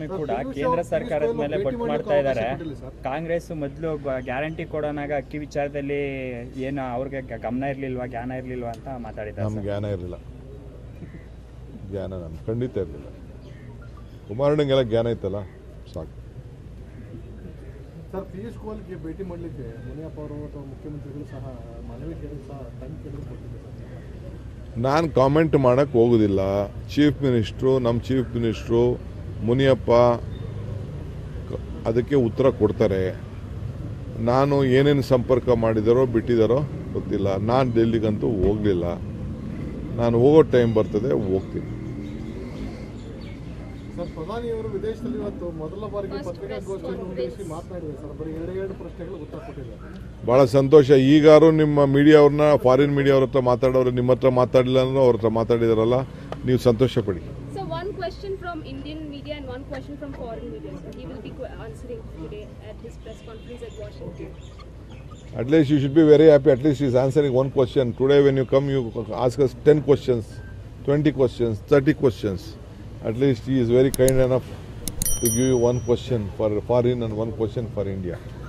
ಕುಮಾರಸ್ವಾಮಿ ಕೂಡ ಕೇಂದ್ರ ಸರ್ಕಾರದ ಮೇಲೆ ಬೊಟ್ಟು ಮಾಡ್ತಾ ಇದ್ದಾರೆ ಕಾಂಗ್ರೆಸ್ ಮೊದಲು ಗ್ಯಾರಂಟಿ ಕೊಡೋನಾಗ ಅಕ್ಕಿ ವಿಚಾರದಲ್ಲಿ ಏನು ಅವ್ರಿಗೆ ಗ- ಗಮನ ಇರ್ಲಿಲ್ವಾ ಜ್ಞಾನ ಇರ್ಲಿಲ್ವಾ ಅಂತ ಮಾತಾಡಿದ್ದಾರೆ ನಮ್ಗೆ ಜ್ಞಾನ ಇರಲಿಲ್ಲ ಜ್ಞಾನ ನಮ್ಗೆ ಖಂಡಿತ ಇರಲಿಲ್ಲ ಕುಮಾರಣ್ಣಂಗೆಲ್ಲ ಜ್ಞಾನ ಇತ್ತಲ್ಲ ಸಾಕು ಸರ್ ಪಿಯೂಷ್ ಗೋಯಲ್ಗೆ ಭೇಟಿ ಮಾಡಲಿಕ್ಕೆ ಮುನಿಯಪ್ಪ ಅವರು ಅಥವಾ ಮುಖ್ಯಮಂತ್ರಿಗಳು ಸಹ ಮನವಿ ಕೇಳಿ ಸಹ ಟೈಮ್ ಕೇಳಿ ಕೊಟ್ಟಿದೆ ಸರ್ ನಾನು ಕಾಮೆಂಟ್ ಮಾಡೋಕ್ಕೆ ಹೋಗೋದಿಲ್ಲ ಚೀಫ್ ಮಿನಿಸ್ಟ್ರು ನಮ್ಮ ಚೀಫ್ ಮಿನಿಸ್ಟ್ರು ಮುನಿಯಪ್ಪ ಕ- ಅದಕ್ಕೆ ಉತ್ತರ ಕೊಡ್ತಾರೆ ನಾನು ಏನೇನು ಸಂಪರ್ಕ ಮಾಡಿದಾರೋ ಬಿಟ್ಟಿದ್ದಾರೋ ಗೊತ್ತಿಲ್ಲ ನಾನು ಡೆಲ್ಲಿಗಂತೂ ಹೋಗಲಿಲ್ಲ ನಾನು ಹೋಗೋ ಟೈಮ್ ಬರ್ತದೆ ಹೋಗ್ತೀನಿ ಸರ್ ಪ್ರಧಾನಿಯವರು ವಿದೇಶದಲ್ಲಿ ಇವತ್ತು ಮೊದಲ ಬಾರಿಗೆ ಪತ್ರಿಕಾಗೋಷ್ಠಿಯನ್ನು ಉದ್ದೇಶಿಸಿ ಮಾತನಾಡಿದ್ದಾರೆ ಸರ್ ಬರೀ ಎರಡು ಎರಡು ಪ್ರಶ್ನೆಗಳು ಉತ್ತರ ಕೊಟ್ಟಿದ್ದಾರೆ ಭಾಳ ಸಂತೋಷ ಈಗಾರು ನಿಮ್ಮ ಮೀಡಿಯಾ ಅವ್ರನ್ನ ಫಾರಿನ್ ಮೀಡಿಯಾ ಅವ್ರ ಹತ್ರ ಮಾತಾಡೋರು ನಿಮ್ಮ ಹತ್ರ ಮಾತಾಡಲಿಲ್ಲ ಅಂದ್ರೆ ಅವ್ರ ಹತ್ರ ಮಾತಾಡಿದಾರಲ್ಲ ನೀವು ಸಂತೋಷ ಪಡಿ So one question from Indian media and one question from foreign media. So he will be que- answering today at his press conference at Washington. At least you should be very happy. At least he's answering one question. Today, when you come, you ask us 10 questions, 20 questions, 30 questions. At least he is very kind enough to give you one question for foreign and one question for India.